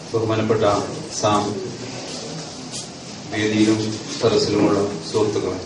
ബഹുമാനപ്പെട്ട സാം വേദിയിലും സദസ്സിലുമുള്ള സുഹൃത്തുക്കളെ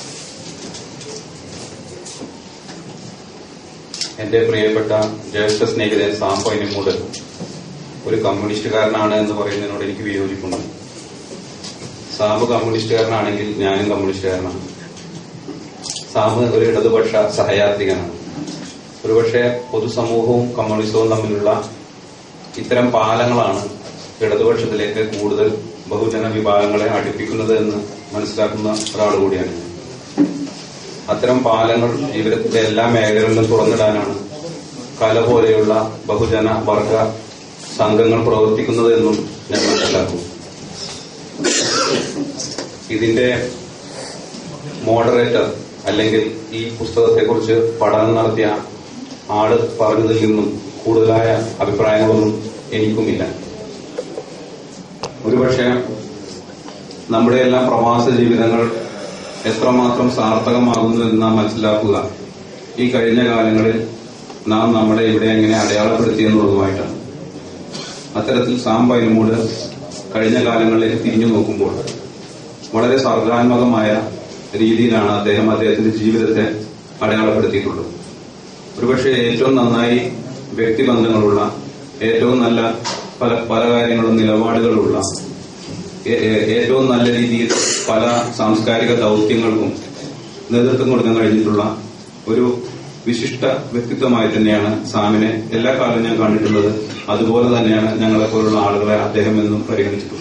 എന്റെ പ്രിയപ്പെട്ട ജ്യേഷ്ഠ സ്നേഹിതൻ സാം പൈനമൂട് ഒരു കമ്മ്യൂണിസ്റ്റുകാരനാണ് എന്ന് പറയുന്നതിനോട് എനിക്ക് വിയോജിപ്പുണ്ട് സാമ്പ് കമ്മ്യൂണിസ്റ്റുകാരനാണെങ്കിൽ ഞാനും കമ്മ്യൂണിസ്റ്റുകാരനാണ് സാമ്പ് ഒരു ഇടതുപക്ഷ സഹയാത്രികനാണ് ഒരുപക്ഷെ പൊതുസമൂഹവും കമ്മ്യൂണിസവും തമ്മിലുള്ള ഇത്തരം പാലങ്ങളാണ് ഇടതുപക്ഷത്തിലേക്ക് കൂടുതൽ ബഹുജന വിഭാഗങ്ങളെ അടുപ്പിക്കുന്നത് എന്ന് മനസ്സിലാക്കുന്ന ഒരാൾ കൂടിയാണ് ഞാൻ. അത്തരം പാലങ്ങൾ ജീവിതത്തിന്റെ എല്ലാ മേഖലകളിലും തുറന്നിടാനാണ് കല പോലെയുള്ള ബഹുജന വർഗ സംഘങ്ങൾ പ്രവർത്തിക്കുന്നത് എന്നും ഞാൻ മനസ്സിലാക്കുന്നു ഇതിന്റെ മോഡറേറ്റർ അല്ലെങ്കിൽ ഈ പുസ്തകത്തെക്കുറിച്ച് പഠനം നടത്തിയ ആള് പറഞ്ഞതിൽ നിന്നും കൂടുതലായ അഭിപ്രായങ്ങളൊന്നും എനിക്കുമില്ല ഒരുപക്ഷെ നമ്മുടെ എല്ലാം പ്രവാസ ജീവിതങ്ങൾ എത്രമാത്രം സാർത്ഥകമാകുന്നു എന്ന് നാം മനസ്സിലാക്കുക ഈ കഴിഞ്ഞ കാലങ്ങളിൽ നാം നമ്മളെ ഇവിടെ എങ്ങനെ അടയാളപ്പെടുത്തിയെന്നുള്ളതുമായിട്ടാണ് അത്തരത്തിൽ സാം പൈനമൂട് കഴിഞ്ഞ കാലങ്ങളിലേക്ക് തിരിഞ്ഞു നോക്കുമ്പോൾ വളരെ സർഗാത്മകമായ രീതിയിലാണ് അദ്ദേഹം അദ്ദേഹത്തിന്റെ ജീവിതത്തെ അടയാളപ്പെടുത്തിയിട്ടുള്ളത് ഒരുപക്ഷെ ഏറ്റവും നന്നായി വ്യക്തിബന്ധങ്ങളുള്ള ഏറ്റവും നല്ല പല പല കാര്യങ്ങളും നിലപാടുകളുള്ള ഏ- ഏ- ഏറ്റവും നല്ല രീതിയിൽ പല സാംസ്കാരിക ദൗത്യങ്ങൾക്കും നേതൃത്വം കൊടുക്കാൻ കഴിഞ്ഞിട്ടുള്ള ഒരു വിശിഷ്ട വ്യക്തിത്വമായി തന്നെയാണ് സാമിനെ എല്ലാ കാലവും ഞാൻ കണ്ടിട്ടുള്ളത് അതുപോലെ തന്നെയാണ് ഞങ്ങളെ പോലുള്ള ആളുകളെ അദ്ദേഹം എന്നും പരിഗണിച്ചിട്ടുള്ളത്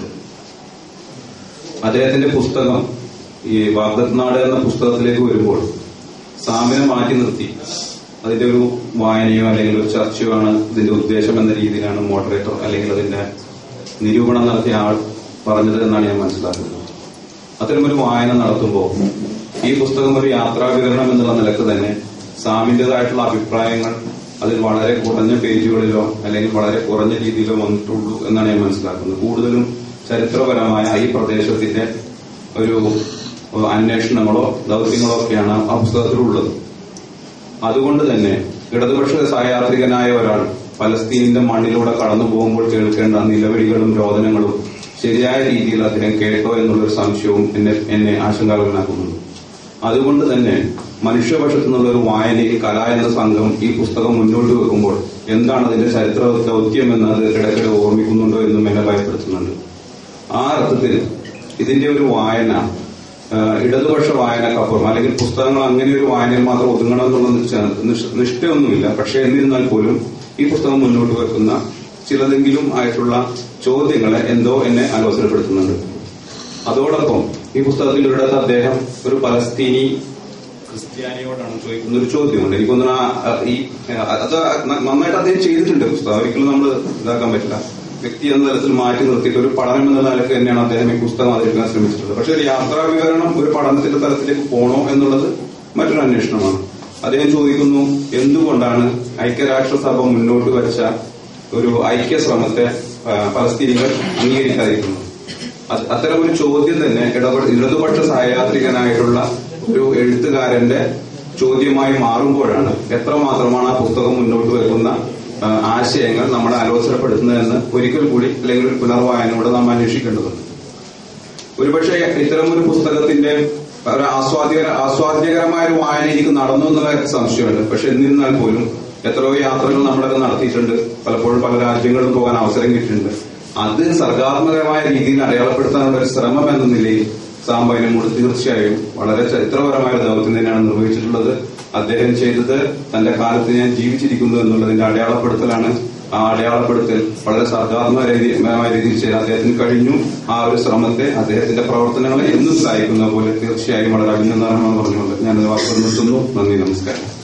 അദ്ദേഹത്തിന്റെ പുസ്തകം ഈ വാഗ്ദത്നാട് എന്ന പുസ്തകത്തിലേക്ക് വരുമ്പോൾ സാമിനെ മാറ്റി നിർത്തി അതിന്റെ ഒരു വായനയോ അല്ലെങ്കിൽ ഒരു ചർച്ചയോ ആണ് ഇതിന്റെ ഉദ്ദേശം എന്ന രീതിയിലാണ് മോഡറേറ്റർ അല്ലെങ്കിൽ അതിന്റെ നിരൂപണം നടത്തിയ ആൾ പറഞ്ഞത് എന്നാണ് ഞാൻ മനസ്സിലാക്കുന്നത് അത്തരമൊരു വായന നടത്തുമ്പോൾ ഈ പുസ്തകം ഒരു യാത്രാ വിവരണം എന്നുള്ള നിലക്ക് തന്നെ സാമിന്റേതായിട്ടുള്ള അഭിപ്രായങ്ങൾ അതിൽ വളരെ കുറഞ്ഞ പേജുകളിലോ അല്ലെങ്കിൽ വളരെ കുറഞ്ഞ രീതിയിലോ വന്നിട്ടുള്ളൂ എന്നാണ് ഞാൻ മനസ്സിലാക്കുന്നത് കൂടുതലും ചരിത്രപരമായ ഈ പ്രദേശത്തിന്റെ ഒരു ഏഹ്, അന്വേഷണങ്ങളോ ദൗത്യങ്ങളോ ഒക്കെയാണ് ആ പുസ്തകത്തിലുള്ളത് അതുകൊണ്ട് തന്നെ ഇടതുപക്ഷ സഹയാത്രികനായ ഒരാൾ പലസ്തീനിന്റെ മണ്ണിലൂടെ കടന്നു പോകുമ്പോൾ കേൾക്കേണ്ട നിലവിളികളും രോദനങ്ങളും ശരിയായ രീതിയിൽ അദ്ദേഹം കേട്ടോ എന്നുള്ളൊരു സംശയവും എന്നെ എന്നെ ആശങ്കാകുലനാക്കുന്നുണ്ട് അതുകൊണ്ട് തന്നെ മനുഷ്യപക്ഷത്തു നിന്നുള്ള ഒരു വായനയിൽ കല എന്ന സംഘം ഈ പുസ്തകം മുന്നോട്ട് വെക്കുമ്പോൾ എന്താണ് അതിന്റെ ചരിത്ര ദൗത്യം എന്നത് ഇടയ്ക്കിടെ ഓർമ്മിക്കുന്നുണ്ടോ എന്നും എന്നെ ഭയപ്പെടുത്തുന്നുണ്ട് ആ അർത്ഥത്തിൽ ഇതിന്റെ ഒരു വായന ആ, ഇടതുപക്ഷ വായനക്കപ്പുറം അല്ലെങ്കിൽ പുസ്തകങ്ങൾ അങ്ങനെ ഒരു വായനയിൽ മാത്രം ഒതുങ്ങണം എന്നുള്ള നിശ്ച- നിഷ്- നിഷ്ഠയൊന്നുമില്ല പക്ഷെ എന്നിരുന്നാൽ പോലും ഈ പുസ്തകം മുന്നോട്ട് വെക്കുന്ന ചിലതെങ്കിലും ആയിട്ടുള്ള ചോദ്യങ്ങളെ എന്തോ എന്നെ അലോസരപ്പെടുത്തുന്നുണ്ട് അതോടൊപ്പം ഈ പുസ്തകത്തിൽ ഒരിടത്ത് അദ്ദേഹം ഒരു പലസ്തീനി ക്രിസ്ത്യാനിയോടാണ് ചോദിക്കുന്ന ഒരു ചോദ്യമുണ്ട് എനിക്കൊന്നും ഈ ആ, അത് ന- നന്നായിട്ട് അദ്ദേഹം ചെയ്തിട്ടുണ്ട് പുസ്തകം ഒരിക്കലും നമ്മൾ ഇതാക്കാൻ പറ്റില്ല വ്യക്തി എന്ന തലത്തിൽ മാറ്റി നിർത്തിയിട്ട് ഒരു പഠനം എന്ന നിലയ്ക്ക് തന്നെയാണ് അദ്ദേഹം ഈ പുസ്തകം അവതരിപ്പിക്കാൻ ശ്രമിച്ചിട്ടുള്ളത് പക്ഷെ ഒരു യാത്രാ വിവരണം ഒരു പഠനത്തിന്റെ തലത്തിലേക്ക് പോകണോ എന്നുള്ളത് മറ്റൊരു അന്വേഷണമാണ് അദ്ദേഹം ചോദിക്കുന്നു എന്തുകൊണ്ടാണ് ഐക്യരാഷ്ട്രസഭ മുന്നോട്ട് വെച്ച ഒരു ഐക്യ ശ്രമത്തെ ആ, പലസ്തീനികൾ അംഗീകരിക്കാതിരിക്കുന്നു അത് അത്തരം ഒരു ചോദ്യം തന്നെ ഇടപെട ഇടതുപക്ഷ സഹയാത്രികനായിട്ടുള്ള ഒരു എഴുത്തുകാരന്റെ ചോദ്യമായി മാറുമ്പോഴാണ് എത്രമാത്രമാണ് ആ പുസ്തകം മുന്നോട്ട് വെക്കുന്ന ആ, ആശയങ്ങൾ നമ്മളെ ആലോചനപ്പെടുത്തുന്നതെന്ന് ഒരിക്കൽ കൂടി അല്ലെങ്കിൽ ഒരു പുനർവായനയോടെ നാം അന്വേഷിക്കേണ്ടതുണ്ട് ഒരുപക്ഷെ ഇത്തരം ഒരു പുസ്തകത്തിന്റെ ഒരു ആസ്വാദ്യ ആസ്വാദ്യകരമായ ഒരു വായന എനിക്ക് നടന്നു എന്നുള്ള സംശയമുണ്ട് പക്ഷെ എന്നിരുന്നാൽ പോലും എത്രയോ യാത്രകൾ നമ്മളൊക്കെ നടത്തിയിട്ടുണ്ട് പലപ്പോഴും പല രാജ്യങ്ങളിലും പോകാൻ അവസരം കിട്ടിയിട്ടുണ്ട് അത് സർഗാത്മകമായ രീതിയിൽ അടയാളപ്പെടുത്താനുള്ള ഒരു ശ്രമം എന്ന നിലയിൽ സാമ്പൈനമൂട് തീർച്ചയായും വളരെ ചരിത്രപരമായ ഒരു ദൗത്യം തന്നെയാണ് നിർവഹിച്ചിട്ടുള്ളത് അദ്ദേഹം ചെയ്തത് തന്റെ കാലത്ത് ഞാൻ ജീവിച്ചിരിക്കുന്നു എന്നുള്ളതിന്റെ അടയാളപ്പെടുത്തലാണ് ആ അടയാളപ്പെടുത്തൽ വളരെ സർഗാത്മകമായ രീതിയിൽ ചെയ്യാൻ അദ്ദേഹത്തിന് കഴിഞ്ഞു ആ ഒരു ശ്രമത്തെ അദ്ദേഹത്തിന്റെ പ്രവർത്തനങ്ങളെ എന്നും സഹായിക്കുന്ന പോലെ തീർച്ചയായും വളരെ അഭിനന്ദനമാണ് പറഞ്ഞുകൊണ്ട് ഞാനത് വാക്കുകൾ നിർത്തുന്നു നന്ദി നമസ്കാരം